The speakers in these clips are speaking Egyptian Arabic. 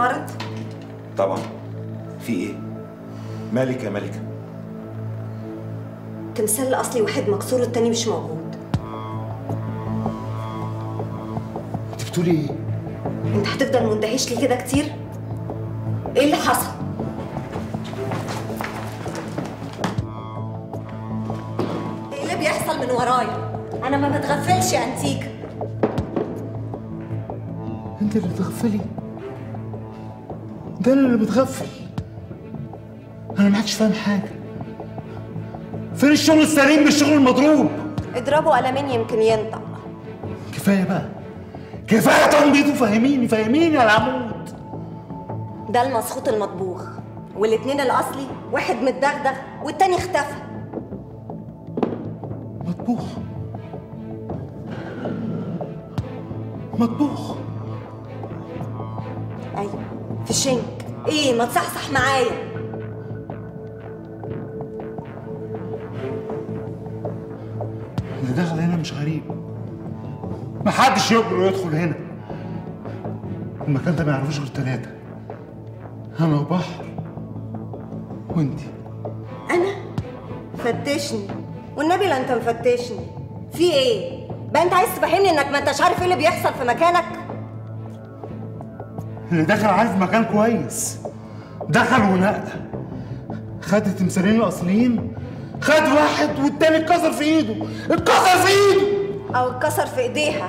المعرض طبعا في ايه مالك يا ملكه التمثال الاصلي واحد مكسور والتاني مش موجود انت بتقولي ايه انت هتفضل مندهش لي كده كتير ايه اللي حصل ايه اللي بيحصل من ورايا انا ما بتغفلش يا انتيكا انت اللي بتغفلي ده انا اللي بتغفل انا ما عادش فاهم حاجه فين الشغل السليم من الشغل المضروب اضربه قلمين يمكن ينطق كفايه بقى كفايه تنبيط وفهميني فهميني يا العمود ده المسخوط المطبوخ والاتنين الاصلي واحد متدغدغ والتاني اختفى مطبوخ مطبوخ ايوه في الشنك ايه ما تصحصح معايا اللي دخل هنا مش غريب محدش يقدر يدخل هنا المكان ده ما يعرفوش غير ثلاثة أنا وبحر وأنتي انا فتشني والنبي لا انت مفتشني في ايه بقى انت عايز تفهمني انك ما انتش عارف ايه اللي بيحصل في مكانك اللي دخل عارف مكان كويس دخل ونقى خد التمثالين الأصليين خد واحد والتاني اتكسر في إيده اتكسر في إيده او اتكسر في ايديها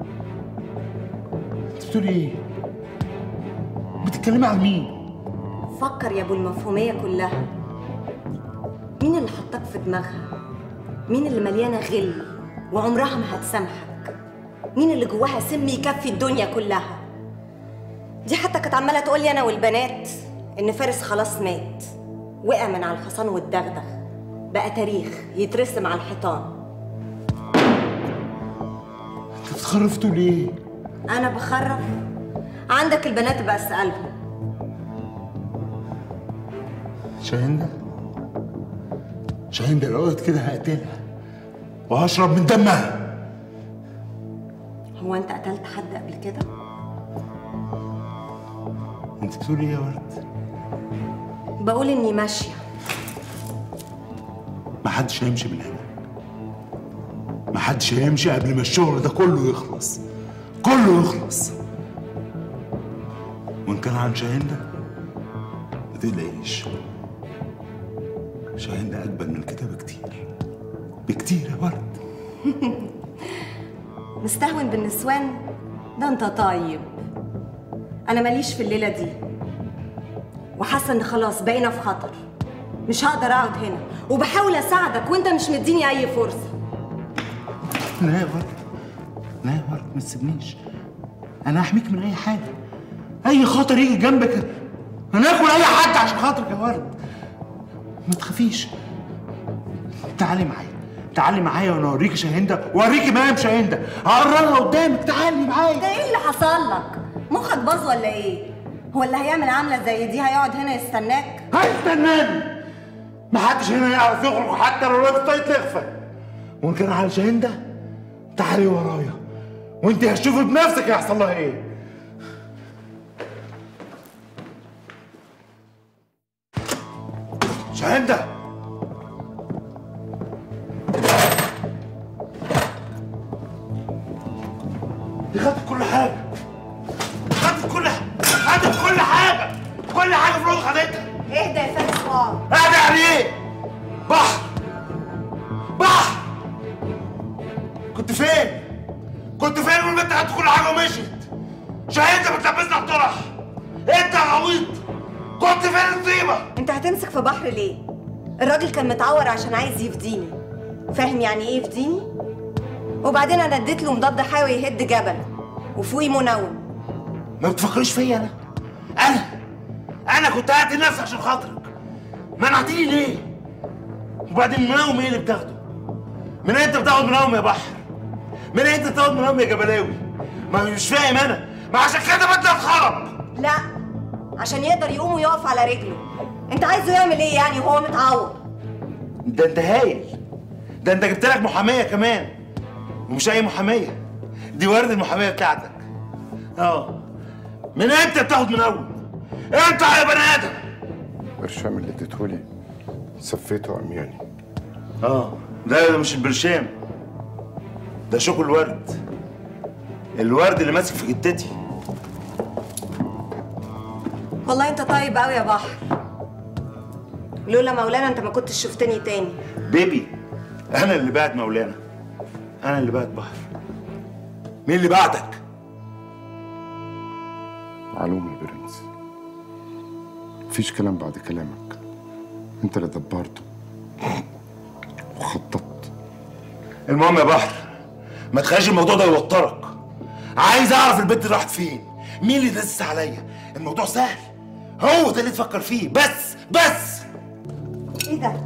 أنت بتقولي إيه؟ بتتكلمي عن مين؟ فكر يا ابو المفهوميه كلها مين اللي حطك في دماغها مين اللي مليانه غل وعمرها ما هتسامحك مين اللي جواها سم يكفي الدنيا كلها دي حتى كانت عماله تقول لي انا والبنات ان فارس خلاص مات وقع من على الحصان والدغدغ بقى تاريخ يترسم على الحيطان أنت بتخرف تقول إيه؟ انا بخرف عندك البنات بقى اسالهم شاهندة شاهندة لو قلت كده هقتلها وهشرب من دمها هو انت قتلت حد قبل كده انت بتقولي ايه يا ورد؟ بقول اني ماشيه محدش هيمشي من هنا محدش هيمشي قبل ما الشغل ده كله يخلص كله يخلص وان كان عن شاهندة ما تقلقيش شاهندة أجمل من كده بكتير بكتير يا ورد مستهون بالنسوان ده انت طيب انا ماليش في الليله دي وحاسه ان خلاص بقينا في خطر مش هقدر اقعد هنا وبحاول اساعدك وانت مش مديني اي فرصه لا يا ورد لا يا ورد ما تسيبنيش أنا هحميك من أي حاجة أي خطر يجي جنبك هناكل أي حد عشان خاطرك يا ورد ما تخافيش تعالي معايا تعالي معايا وانا اوريكي شاهندة واوريكي مام شاهندة هقررها قدامك تعالي معايا ده ايه اللي حصل لك مخك باظ ولا ايه هو اللي هيعمل عامله زي دي هيقعد هنا يستناك هيستناني محدش هنا يعرف يخرج حتى لو لابس طايت لخفة وان كان على شاهندة تعالي ورايا وانت هتشوفي بنفسك هيحصل لها ايه شاهندة دي خدت كل حاجة خدت كل حاجة خدت كل حاجة كل حاجة في الأوضة خدتها اهدى يا فارس واقعد قاعد يعني ايه؟ بحر بحر كنت فين؟ كنت فين والبنت خدت كل حاجة ومشيت؟ شاهدت بتلبسنا الطرح انت يا عويط كنت فين الطيبة؟ انت هتمسك في بحر ليه الراجل كان متعور عشان عايز يفديني فاهم يعني ايه يفديني وبعدين انا اديت له مضاد حيوي يهد جبل وفوقيه منوم ما بتفكريش فيا انا انا انا كنت قاتل نفسي عشان خاطرك منعتني ليه وبعدين منوم ايه اللي بتاخده من انت بتاخد منوم يا بحر من انت بتاخد منوم يا جبلاوي ما مش فاهم انا ما عشان كده بدي اتخرب لا عشان يقدر يقوم ويقف على رجله انت عايزه يعمل ايه يعني وهو متعور ده انت هايل ده انت جبت لك محاميه كمان ومش اي محاميه دي ورد المحاميه بتاعتك اه من امتى بتاخد منوم انت يا بني ادم برشام اللي اديتهولي سفيته عمياني اه ده ده مش البرشام ده شوك الورد الورد اللي ماسك في جدتي والله انت طيب قوي يا بحر لولا مولانا انت ما كنتش شفتني تاني بيبي انا اللي بعت مولانا انا اللي بعت بحر مين اللي بعتك معلوم يا برنس مفيش كلام بعد كلامك انت اللي دبرته وخططت المهم يا بحر ما تخليش الموضوع ده يوترك عايز اعرف البنت دي راحت فين مين اللي دس عليا الموضوع سهل هو ده اللي تفكر فيه بس بس ايه ده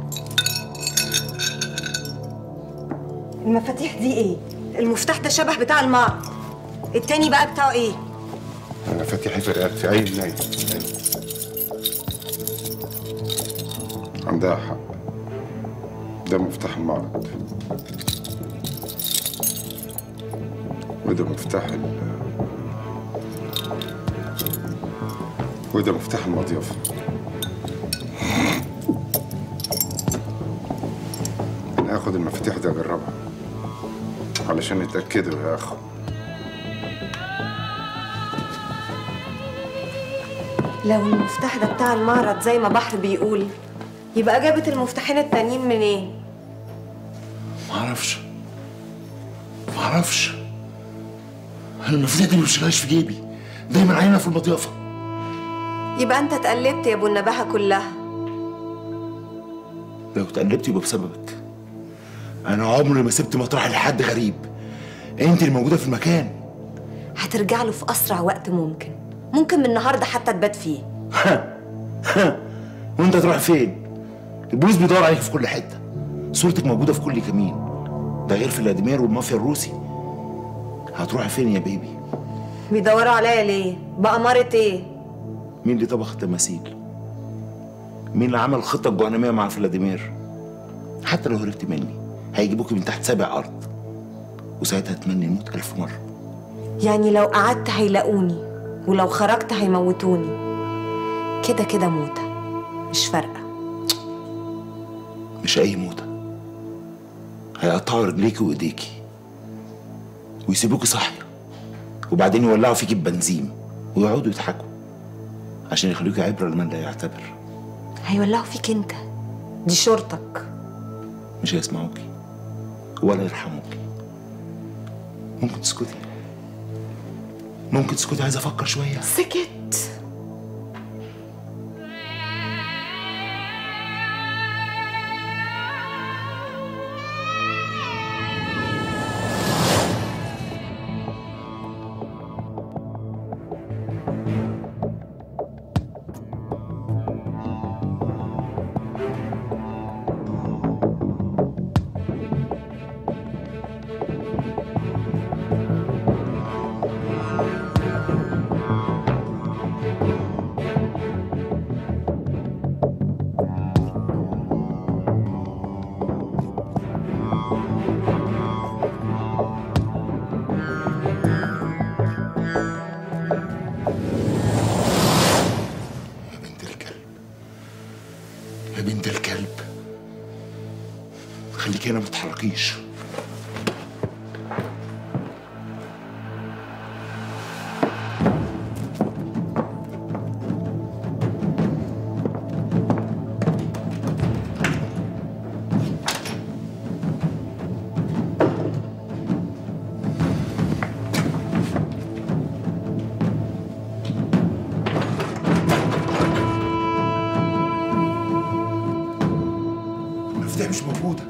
المفاتيح دي ايه المفتاح ده شبه بتاع المعرض التاني بقى بتاعه ايه انا فاتحي في رقبتي اي نايم عندها حق ده مفتاح المعرض وده مفتاح ال وده مفتاح المضيافة أنا هاخد المفاتيح دي أجربها علشان يتأكدوا يا أخو لو المفتاح ده بتاع المعرض زي ما بحر بيقول يبقى جابت المفتاحين التانيين منين معرفش معرفش انا المفاتيح دي مش لاقيش في جيبي دايما عينها في المضيافه يبقى انت اتقلبت يا ابو النباهه كلها لو اتقلبت يبقى بسببك انا عمري ما سبت مطرح لحد غريب انت اللي موجوده في المكان هترجع له في اسرع وقت ممكن ممكن من النهارده حتى تبات فيه وانت تروح فين البوليس بيدور عليك في كل حته صورتك موجوده في كل كمين ده غير فلاديمير والمافيا الروسي هتروح فين يا بيبي بيدوروا عليا ليه بأمارة ايه مين اللي طبخ التماثيل مين اللي عمل الخطه الجهنميه مع فلاديمير حتى لو هربت مني هيجيبوك من تحت سابع ارض وساعتها تمني الموت الف مره يعني لو قعدت هيلاقوني ولو خرجت هيموتوني كده كده موتة مش فارقة مش اي موتة هيقطعوا رجليكي وايديكي ويسيبوكي صاحية وبعدين يولعوا فيكي ببنزين ويقعدوا يضحكوا عشان يخليكي عبرة لمن لا يعتبر هيولعوا فيك انت دي شرطك مش هيسمعوكي ولا يرحموكي ممكن تسكتي ممكن تسكتي عايز افكر شويه سكت يا بنت الكلب يا بنت الكلب خليكي هنا ما تتحركيش المفتاح مش موجودة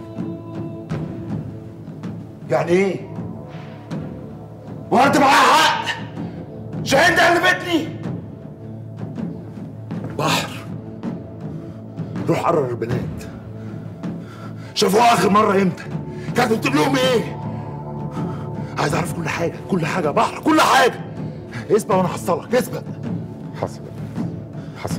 يعني ايه؟ وانت معاها حق شاهين ده قلبتني بحر روح قرر البنات شافوها اخر مرة امتى؟ كانت بتقول لهم ايه؟ عايز اعرف كل حاجة كل حاجة يا بحر كل حاجة اسبق وانا هحصلك اسبق حصل حصل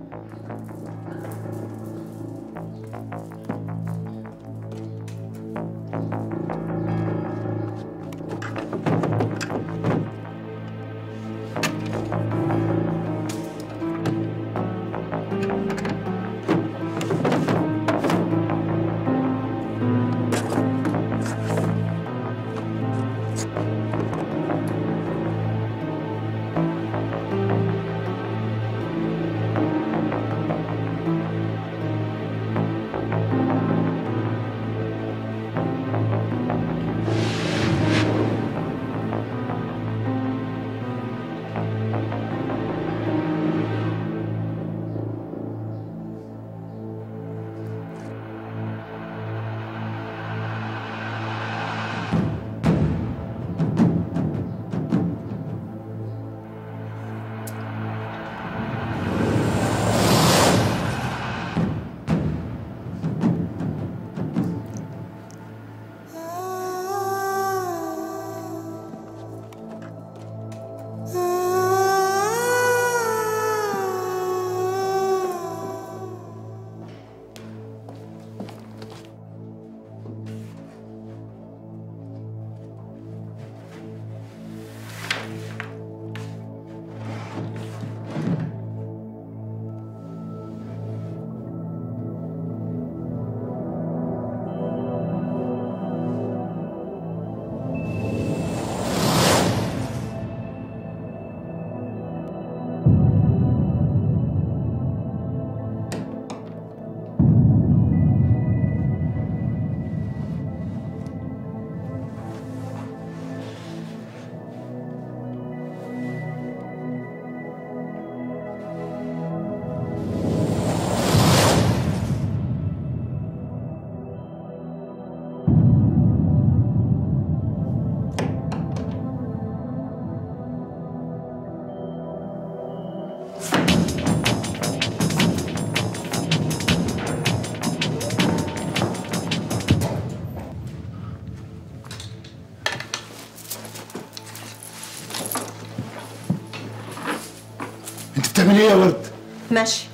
انت بتعمل ايه يا ورد؟ ماشي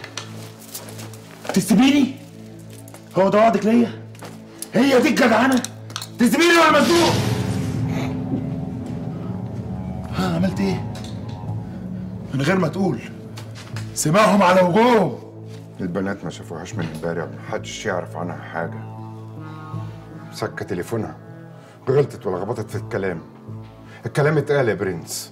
تسيبيني؟ هو ده وعدك ليا؟ هي دي الجدعنه؟ تسيبيني وانا مزنوق؟ ها عملت ايه؟ من غير ما تقول سمعهم على وجوههم البنات ما شافوهاش من امبارح محدش يعرف عنها حاجة سكة تليفونها غلطت ولخبطت في الكلام الكلام اتقال يا برنس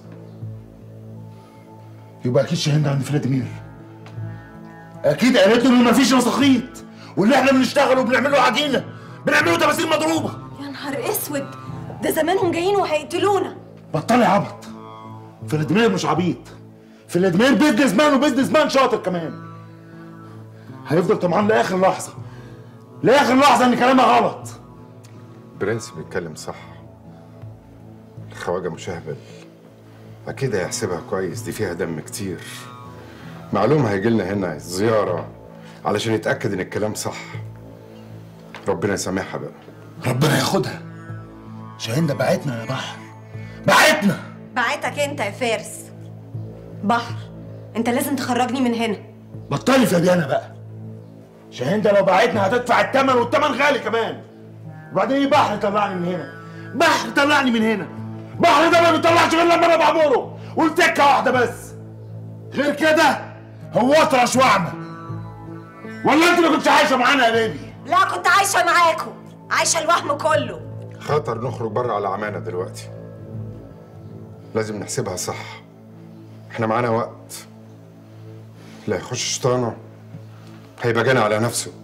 يبقى اكيد شاهين عند فلاديمير اكيد قالت له ان مفيش مساخيط واللي احنا بنشتغله وبنعمله عجينه بنعمله تماثيل مضروبه يا نهار اسود ده زمانهم جايين وهيقتلونا بطلي عبط فلاديمير مش عبيط فلاديمير بيزنس مان وبيزنس مان شاطر كمان هيفضل طمعان لاخر لحظه لاخر لحظه ان كلامها غلط برنس بيتكلم صح الخواجة مشهبل أكيد هيحسبها كويس دي فيها دم كتير معلوم هيجي لنا هنا زيارة علشان يتأكد إن الكلام صح ربنا يسامحها بقى ربنا ياخدها شاهين ده بعتنا يا بحر بعتنا بعتك انت يا فارس بحر انت لازم تخرجني من هنا بطلي فديانة بقى شاهين ده لو بعتنا هتدفع الثمن والثمن غالي كمان وبعدين ايه بحر طلعني من هنا بحر طلعني من هنا بحر ده ما بيطلعش غير لما انا بعمره والتكه واحده بس غير كده هو اطرش واعمى ولا انت ما كنتش عايشه معانا يا بيبي لا كنت عايشه معاكم عايشه الوهم كله خطر نخرج بره على عمانة دلوقتي لازم نحسبها صح احنا معانا وقت لا يخش شيطانه هيبقى جانا على نفسه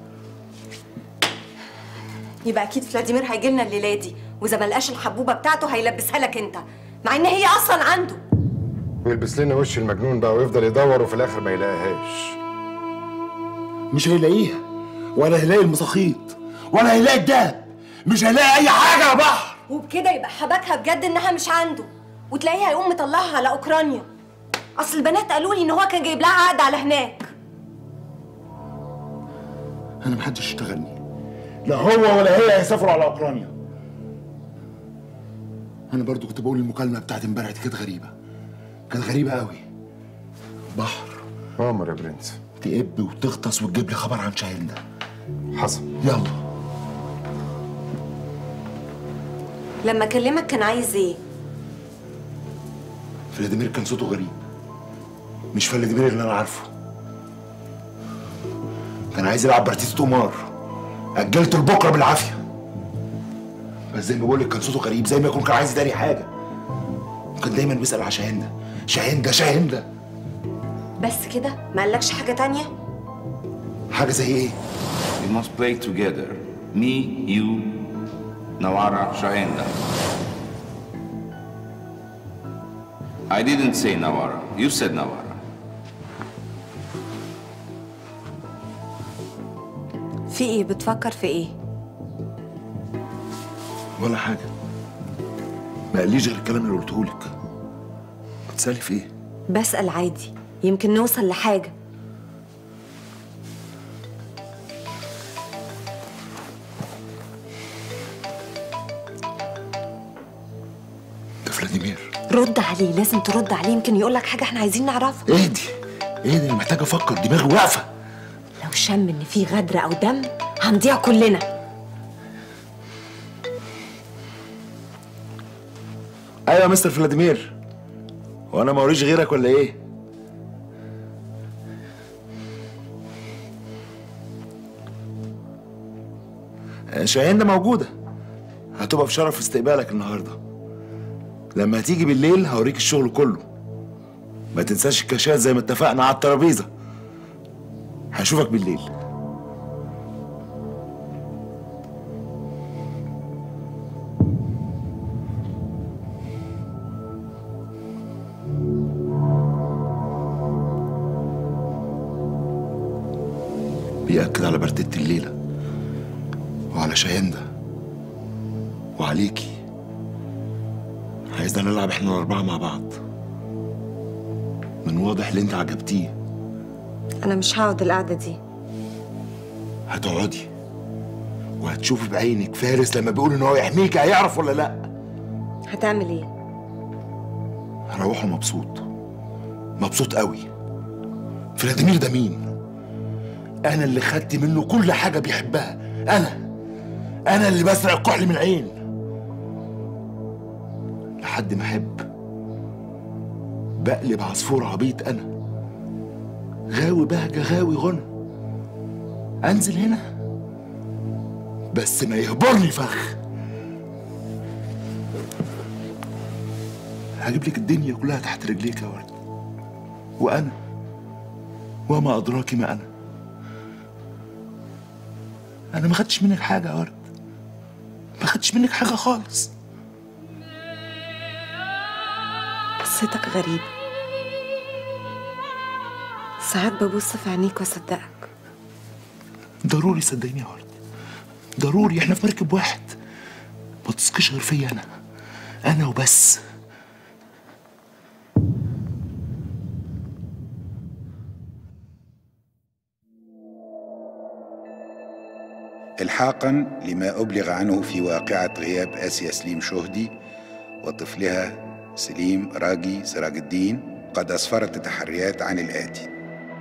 يبقى اكيد فلاديمير هيجي لنا الليله دي واذا ما لقاش الحبوبه بتاعته هيلبسها لك انت مع ان هي اصلا عنده ويلبس لنا وش المجنون بقى ويفضل يدور وفي الاخر ما يلاقيهاش مش هيلاقيها ولا هيلاقي المساخيط ولا هيلاقي الدهب مش هيلاقي اي حاجه يا بحر وبكده يبقى حبكها بجد انها مش عنده وتلاقيه هيقوم مطلعها على اوكرانيا اصل البنات قالوا لي ان هو كان جايب لها عقد على هناك انا محدش يشتغلني لا هو ولا هي هيسافروا على اوكرانيا انا برضو كنت بقول المكالمه بتاعت امبارح دي كانت غريبه كانت غريبه قوي بحر عمر يا برنس تقب وتغطس وتجيب لي خبر عن شاهين ده حصل يلا لما كلمك كان عايز ايه فلاديمير كان صوته غريب مش فلاديمير اللي انا عارفه كان عايز يلعب بارتيزة قمار اجلته لبكره بالعافيه بس زي ما بقول لك كان صوته غريب زي ما يكون كان عايز يداري حاجه وكان دايما بيسال على شاهين ده شاهين ده شاهين ده بس كده ما قالكش حاجه تانية حاجه زي ايه We must play together. Me, you, Nawara, Shahenda. I didn't say Nawara. You said Nawara. في ايه بتفكر في ايه ولا حاجه ما قاليش غير الكلام اللي قلته لك بتسالي في ايه بسأل عادي يمكن نوصل لحاجه ده فلاديمير رد عليه لازم ترد عليه يمكن يقولك حاجه احنا عايزين نعرفها اهدي اهدي انا محتاج افكر دماغي واقفه لو شم ان في غدر او دم هنضيع كلنا ايوه يا مستر فلاديمير وانا ما وريش غيرك ولا ايه آه، شاهين ده موجوده هتبقى في شرف استقبالك النهارده لما هتيجي بالليل هوريك الشغل كله ما تنساش الكاشات زي ما اتفقنا على الترابيزه هشوفك بالليل بيأكد على بردة الليلة وعلى شاهندة وعليكي عايزنا نلعب احنا الأربعة مع بعض من واضح اللي انت عجبتيه انا مش هقعد القعده دي هتقعدي وهتشوفي بعينك فارس لما بيقول ان هو يحميك هيعرف ولا لا هتعمل ايه هروحه مبسوط مبسوط قوي فلاديمير ده مين انا اللي خدت منه كل حاجه بيحبها انا انا اللي بسرق الكحل من العين لحد ما احب بقلب عصفور عبيط انا غاوي بهجه غاوي غنى انزل هنا بس ما يهبرني فخ هجيب لك الدنيا كلها تحت رجليك يا ورد وانا وما ادراك ما انا انا ما خدتش منك حاجه يا ورد ما خدتش منك حاجه خالص قصتك غريبه ساعات ببص في عينيك واصدقك ضروري صدقيني يا ورد ضروري احنا في مركب واحد ما تثقيش غير فيا انا انا وبس إلحاقا لما أبلغ عنه في واقعة غياب آسيا سليم شهدي وطفلها سليم راجي سراج الدين قد أسفرت التحريات عن الآتي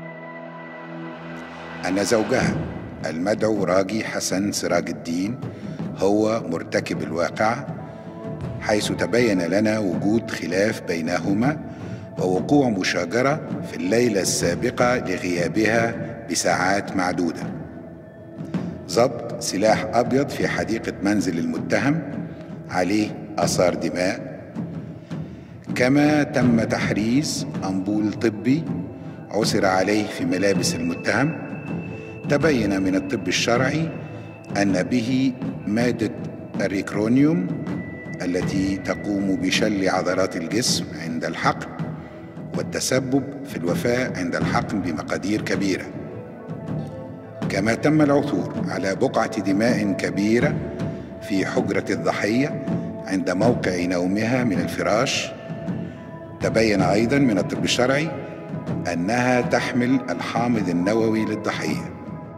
أن زوجها المدعو راجي حسن سراج الدين هو مرتكب الواقعة حيث تبين لنا وجود خلاف بينهما ووقوع مشاجرة في الليلة السابقة لغيابها بساعات معدودة ضبط سلاح أبيض في حديقة منزل المتهم عليه آثار دماء كما تم تحريز أنبول طبي عثر عليه في ملابس المتهم تبين من الطب الشرعي أن به مادة الريكرونيوم التي تقوم بشل عضلات الجسم عند الحقن والتسبب في الوفاة عند الحقن بمقادير كبيره كما تم العثور على بقعة دماء كبيرة في حجرة الضحية عند موقع نومها من الفراش تبين أيضا من الطب الشرعي أنها تحمل الحامض النووي للضحية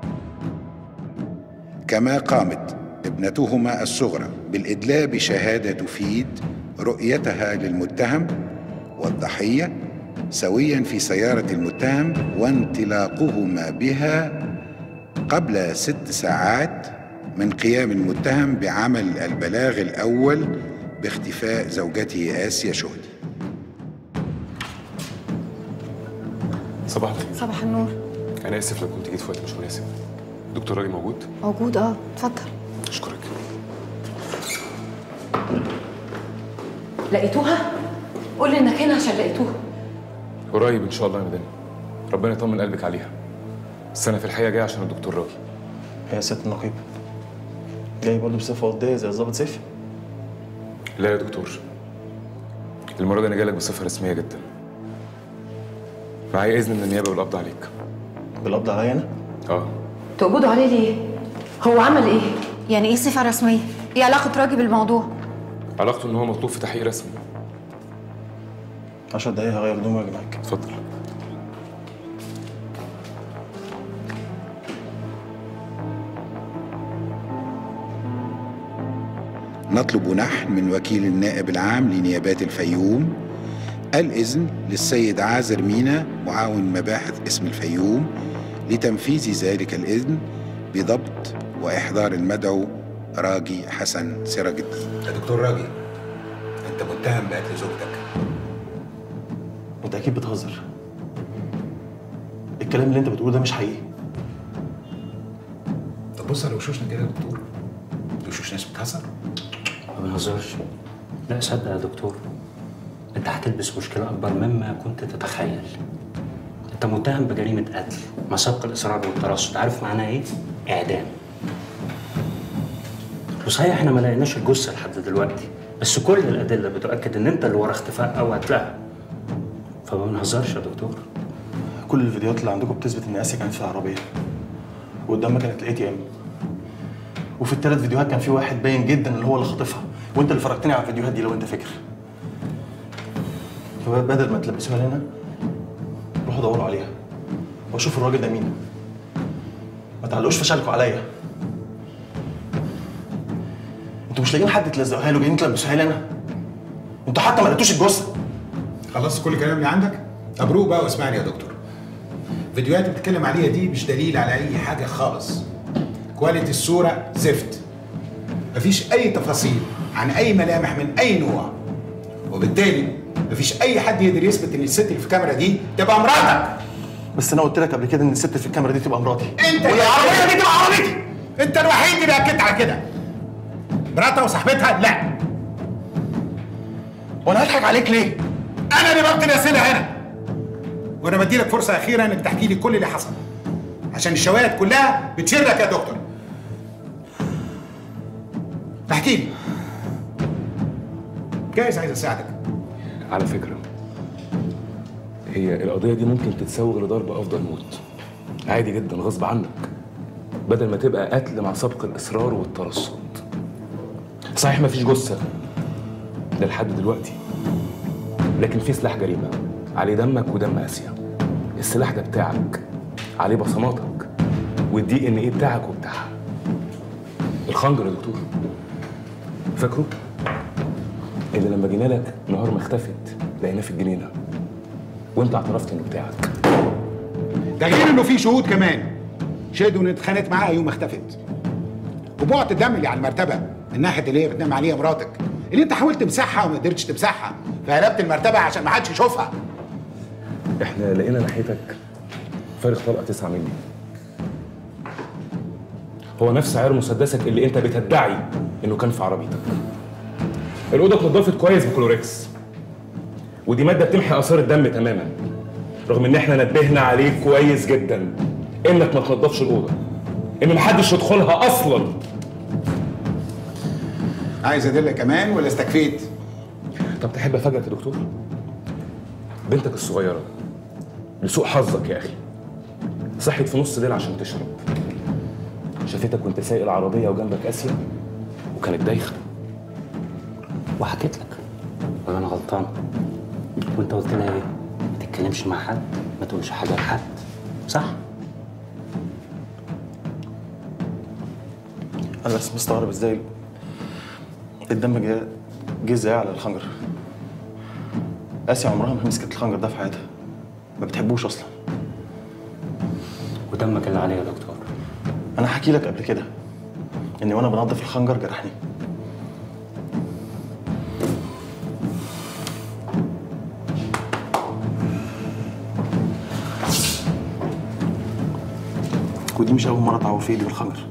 كما قامت ابنتهما الصغرى بالإدلاء بشهادة تفيد رؤيتها للمتهم والضحية سويا في سيارة المتهم وانطلاقهما بها قبل ست ساعات من قيام المتهم بعمل البلاغ الأول باختفاء زوجته آسيا شهدي صباح الخير صباح النور انا اسف لو كنت جيت في وقت مش مناسب دكتور راجل موجود موجود اه اتفضل اشكرك لقيتوها؟ قول لي انك هنا عشان لقيتوها قريب ان شاء الله يا مدني ربنا يطمن قلبك عليها بس انا في الحقيقه جاي عشان الدكتور راجل يا ست النقيب جاي برضه بصفة ودية زي الظابط سيف لا يا دكتور المره دي انا جايلك بصفه رسميه جدا معايا اذن من النيابه بالقبض عليك بالقبض عليا انا اه تقبضوا عليه ليه؟ هو عمل ايه؟ يعني ايه صفة رسمية؟ ايه علاقة راجي بالموضوع؟ علاقته ان هو مطلوب في تحقيق رسمي 10 دقايق هغير هدومي واجي معاك اتفضل نطلب نحن من وكيل النائب العام لنيابات الفيوم الإذن للسيد عازر مينا معاون مباحث اسم الفيوم لتنفيذ ذلك الإذن بضبط وإحضار المدعو راجي حسن سراج الدين يا دكتور راجي انت متهم بقتل زوجتك انت اكيد بتهزر الكلام اللي انت بتقوله ده مش حقيقي طب بص على وشوشنا كده يا دكتور دي وشوش ناس بتهزر ما بنهزرش لا صدق يا دكتور انت هتلبس مشكلة أكبر مما كنت تتخيل انت متهم بجريمة قتل مع سبق الإصرار والترصد عارف معناها ايه؟ إعدام وصحيح احنا ما لقيناش الجثة لحد دلوقتي بس كل الأدلة بتؤكد إن أنت اللي ورا اختفاء أو قتلها فما بنهزرش يا دكتور كل الفيديوهات اللي عندكم بتثبت ان اسيا كانت في العربيه وقدامها كانت الاي تي ام وفي الثلاث فيديوهات كان في واحد باين جدا اللي هو اللي خاطفها وانت اللي فرجتني على الفيديوهات دي لو انت فاكر فبدل ما تلبسوها لنا روحوا دوروا عليها وشوفوا الراجل ده مين ما تعلقوش فشلكوا عليا انتوا مش لاقيين حد تلزقوها له جايين تلبسوها لي انا انتوا حتى ما لقيتوش الجثه خلصت كل الكلام اللي عندك طب روق بقى واسمعني يا دكتور الفيديوهات اللي بتتكلم عليها دي مش دليل على اي حاجه خالص كواليتي الصوره زفت مفيش اي تفاصيل عن اي ملامح من اي نوع وبالتالي مفيش اي حد يقدر يثبت ان الست اللي في الكاميرا دي تبقى مراتك بس انا قلت لك قبل كده ان الست في الكاميرا دي تبقى مراتي انت العربيه دي تبقى عربيتي انت الوحيد اللي اكدت على كده مراتها وصاحبتها لا وانا هضحك عليك ليه؟ انا اللي ببطل الاسئله هنا وانا بديلك فرصه اخيره انك تحكي لي كل اللي حصل عشان الشواهد كلها بتشرك يا دكتور احكي لي جايز عايز اساعدك على فكره هي القضيه دي ممكن تتسوغ لضرب افضل موت عادي جدا غصب عنك بدل ما تبقى قتل مع سبق الاصرار والترصد صحيح مفيش جثه ده لحد دلوقتي لكن في سلاح جريمه عليه دمك ودم اسيا السلاح ده بتاعك عليه بصماتك والدي ان ايه بتاعك وبتاعها الخنجر يا دكتور فاكره اللي لما جينا لك نهار ما اختفت لقيناه في الجنينه وانت اعترفت انه بتاعك ده غير انه في شهود كمان شهدوا ان اتخانقت معاها يوم ما اختفت وبعت الدم اللي على المرتبه من ناحيه اللي هي بتنام عليها مراتك اللي انت حاولت تمسحها وما قدرتش تمسحها فقلبت المرتبه عشان ما حدش يشوفها احنا لقينا ناحيتك فارغ طلقه 9 مللي هو نفس عيار مسدسك اللي انت بتدعي انه كان في عربيتك الاوضه اتنضفت كويس بكلوريكس ودي ماده بتمحي اثار الدم تماما رغم ان احنا نبهنا عليك كويس جدا انك ما تنضفش الاوضه ان محدش يدخلها اصلا عايز ادله كمان ولا استكفيت طب تحب افاجئك يا دكتور بنتك الصغيره لسوء حظك يا اخي صحت في نص ليل عشان تشرب شافتك وانت سايق العربيه وجنبك اسيا وكانت دايخه وحكيت لك ولا انا غلطان وانت قلت لها ايه ما تتكلمش مع حد ما تقولش حاجه لحد صح انا بس مستغرب ازاي الدم جه جه ازاي على الخنجر اسيا عمرها ما مسكت الخنجر ده في حياتها ما بتحبوش اصلا ودمك اللي عليه يا دكتور انا حكي لك قبل كده اني وانا بنظف الخنجر جرحني ودي مش اول مره اتعور في ايدي بالخنجر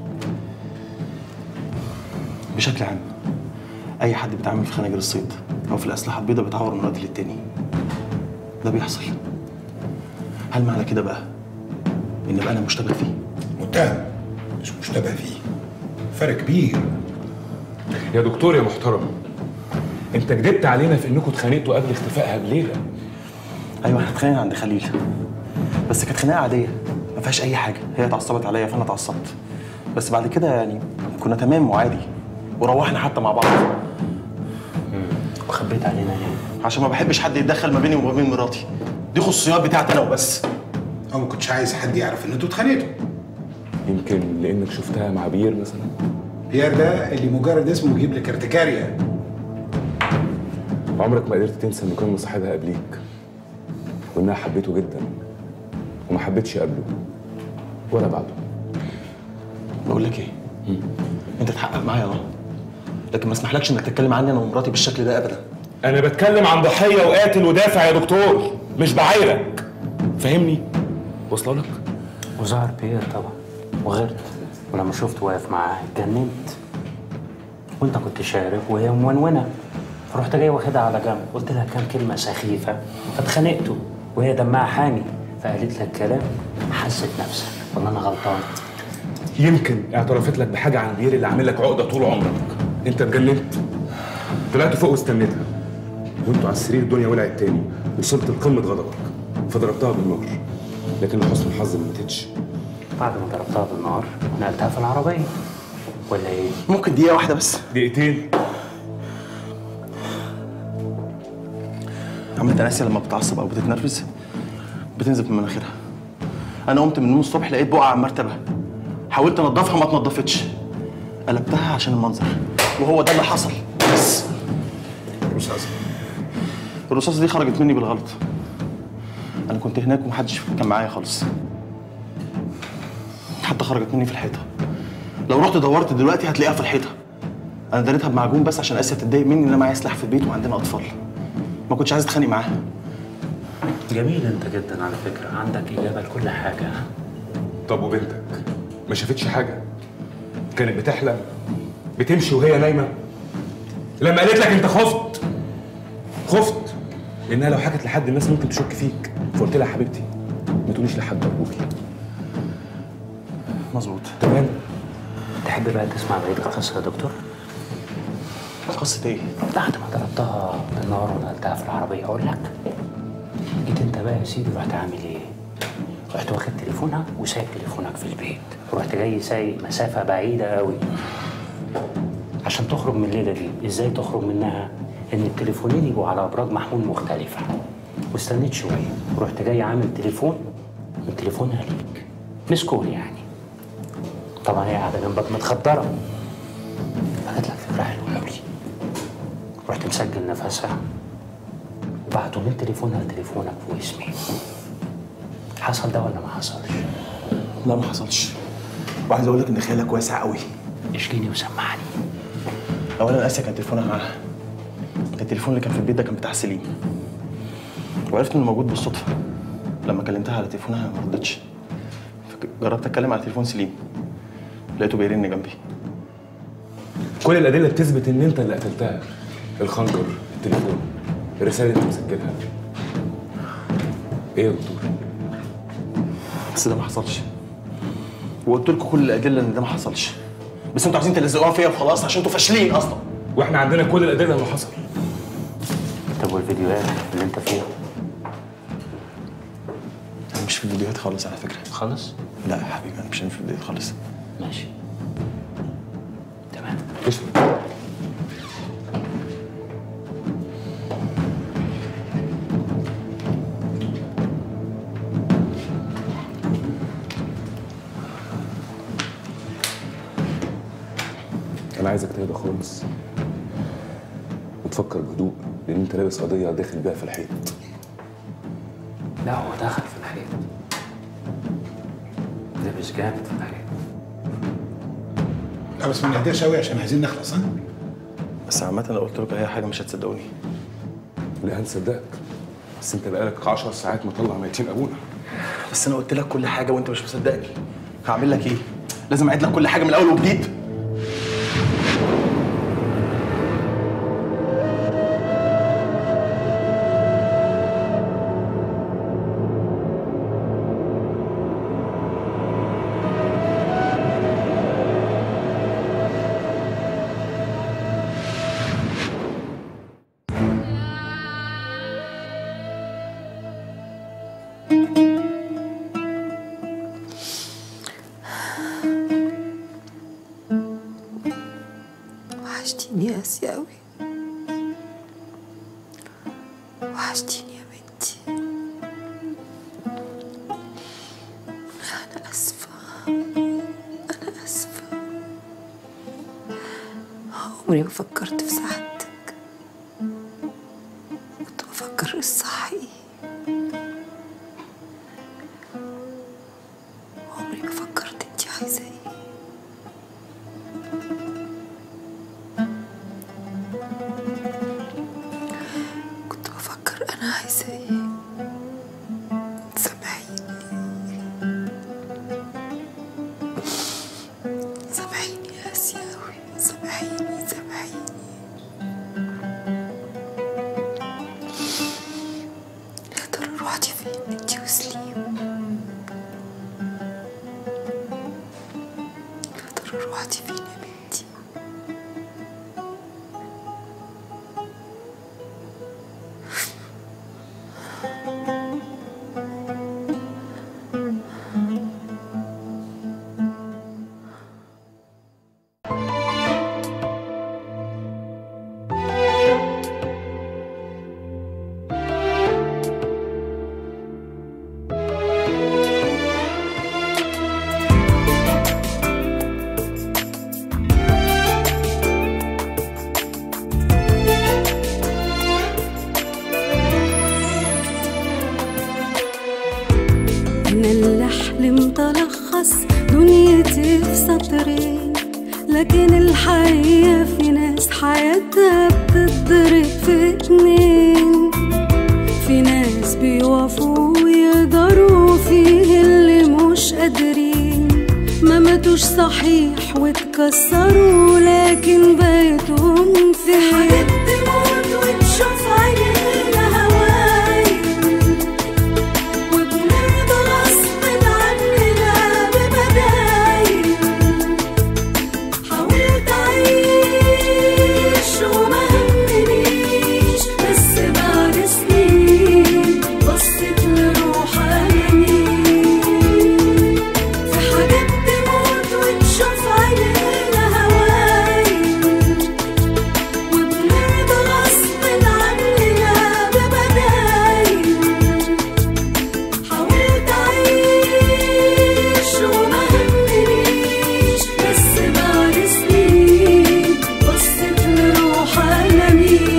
بشكل عام اي حد بيتعامل في خناجر الصيد او في الاسلحه البيضاء بيتعور من وقت للتاني ده بيحصل هل معنى كده بقى ان بقى انا مشتبه فيه متهم مش مشتبه فيه فرق كبير يا دكتور يا محترم انت كدبت علينا في انكم اتخانقتوا قبل اختفائها بليله ايوه احنا اتخانقنا عند خليل بس كانت خناقه عاديه ما فيهاش اي حاجه هي اتعصبت عليا فانا اتعصبت بس بعد كده يعني كنا تمام وعادي وروحنا حتى مع بعض وخبيت علينا ليه؟ عشان ما بحبش حد يتدخل ما بيني وما بين مراتي دي خصوصيات بتاعتي انا وبس او ما كنتش عايز حد يعرف ان انتوا اتخانقتوا يمكن لانك شفتها مع بير مثلا بيير ده اللي مجرد اسمه يجيب لك ارتكاريا عمرك ما قدرت تنسى انه كان مصاحبها قبليك وانها حبيته جدا وما حبتش قبله ولا بعده بقول لك ايه انت تحقق معايا اه لكن ما اسمحلكش انك تتكلم عني انا ومراتي بالشكل ده ابدا انا بتكلم عن ضحيه وقاتل ودافع يا دكتور مش بعايرك فاهمني واصله لك وظهر بيير طبعا وغيرت ولما شفت واقف معاه اتجننت وانت كنت شارب وهي مونونه فرحت جاي واخدها على جنب قلت لها كام كلمه سخيفه فاتخانقتوا وهي دمها حامي فقالت لك كلام حست نفسك ولا انا غلطان يمكن اعترفت لك بحاجه عن بير اللي عامل لك عقده طول عمرك انت اتجننت طلعت فوق واستنيتها وانتوا على السرير الدنيا ولعت تاني وصلت لقمه غضبك فضربتها بالنار لكن لحسن الحظ ما ماتتش بعد ما ضربتها بالنار نقلتها في العربيه ولا ايه؟ ممكن دقيقه واحده بس دقيقتين عم انت ناسي لما بتعصب او بتتنرفز بتنزف من مناخيرها انا قمت من النوم الصبح لقيت بقعه على المرتبه حاولت انضفها ما اتنضفتش قلبتها عشان المنظر وهو ده اللي حصل بس رصاصه الرصاصه دي خرجت مني بالغلط انا كنت هناك ومحدش كان معايا خالص حتى خرجت مني في الحيطه لو رحت دورت دلوقتي هتلاقيها في الحيطه انا داريتها بمعجون بس عشان اسيا تتضايق مني ان انا معايا سلاح في البيت وعندنا اطفال ما كنتش عايز اتخانق معاها جميل انت جدا على فكره عندك اجابه لكل حاجه طب وبنتك ما شافتش حاجه كانت بتحلم بتمشي وهي نايمه لما قالت لك انت خفت خفت لانها لو حكت لحد الناس ممكن تشك فيك فقلت لها يا حبيبتي ما تقوليش لحد ارجوكي مظبوط تمام تحب بقى تسمع بقيه القصه يا دكتور؟ قصه ايه؟ بعد ما ضربتها بالنار ونقلتها في العربيه اقول لك جيت انت بقى يا سيدي رحت عامل ايه؟ رحت واخد تليفونها وسايب تليفونك في البيت رحت جاي سايق مسافه بعيده قوي عشان تخرج من الليله دي ازاي تخرج منها ان التليفونين يبقوا على ابراج محمول مختلفه واستنيت شويه ورحت جاي عامل تليفون من تليفونها ليك مسكول يعني طبعا هي قاعده جنبك متخدره فجت لك فكره حلوه قوي رحت مسجل نفسها وبعته من تليفونها لتليفونك واسمي حصل ده ولا ما حصلش؟ لا ما حصلش وعايز اقول لك ان خيالك واسع قوي اشجيني وسمعني اولا اسيا كان تليفونها معاها التليفون اللي كان في البيت ده كان بتاع سليم وعرفت انه موجود بالصدفه لما كلمتها على تليفونها ما ردتش جربت اتكلم على تليفون سليم لقيته بيرن جنبي كل الادله بتثبت ان انت اللي قتلتها الخنجر التليفون الرساله اللي انت مسجلها ايه يا دكتور بس ده ما حصلش وقلت لكم كل الادله ان ده ما حصلش بس انتوا عايزين تلزقوها فيا وخلاص عشان انتوا فاشلين اصلا واحنا عندنا كل الادله اللي حصل طب والفيديوهات اللي انت فيها انا مش في الفيديوهات خالص على فكره خالص؟ لا يا حبيبي انا مش في الفيديوهات خالص ماشي تمام تسلم انا عايزك تهدى خالص وتفكر بهدوء لان انت لابس قضيه داخل بيها في الحيط لا هو دخل في الحيط لبس جامد في الحيط لا بس ما نهداش قوي عشان عايزين نخلص ها بس عامة لو قلت لكم أي حاجة مش هتصدقوني لا هنصدقك بس انت بقالك 10 ساعات مطلع ميتين ابونا بس أنا قلت لك كل حاجة وأنت مش مصدقني هعمل لك إيه؟ لازم أعيد لك كل حاجة من الأول وجديد وحشتيني يا آسيا أوي وحشتيني يا بنتي أنا آسفة أنا آسفة عمري ما فكرت في سعادتك كنت بفكر الصح إيه عمري ما فكرت انتي عايزة ايه كنت بفكر انا عايزة ايه سامحيني سامحيني يا آسيا أوي سامحيني سامحيني يا ترى روحتي فين انتي وسليم يا ترى روحتي فين يا بنتي أنا اللي حلمت ألخص دنيتي في سطرين لكن الحقيقة في ناس حياتها بتتضرب في اتنين في ناس بيوافوا ويقدروا فيه اللي مش قادرين ما ماتوش صحيح واتكسروا لكن بيتهم في حاجات تموت وتشوف عينينا هواي وبنرضى غصب عننا ببدايل حاولت أعيش وما همنيش بس بعد سنين بصيت لروح أنانيل في حاجات تموت وتشوف عينينا هواي وبنرضى غصب عننا ببدايل حاولت أعيش وما همنيش بس بعد سنين بصيت لروح أنا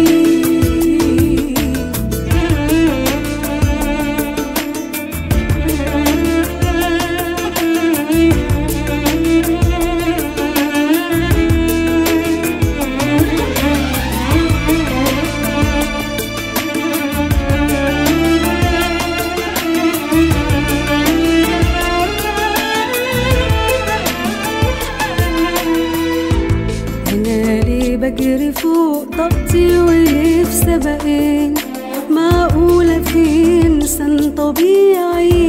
أنا ليه بجري فوق طاقتي وليه في سبقين معقولة في إنسان طبيعي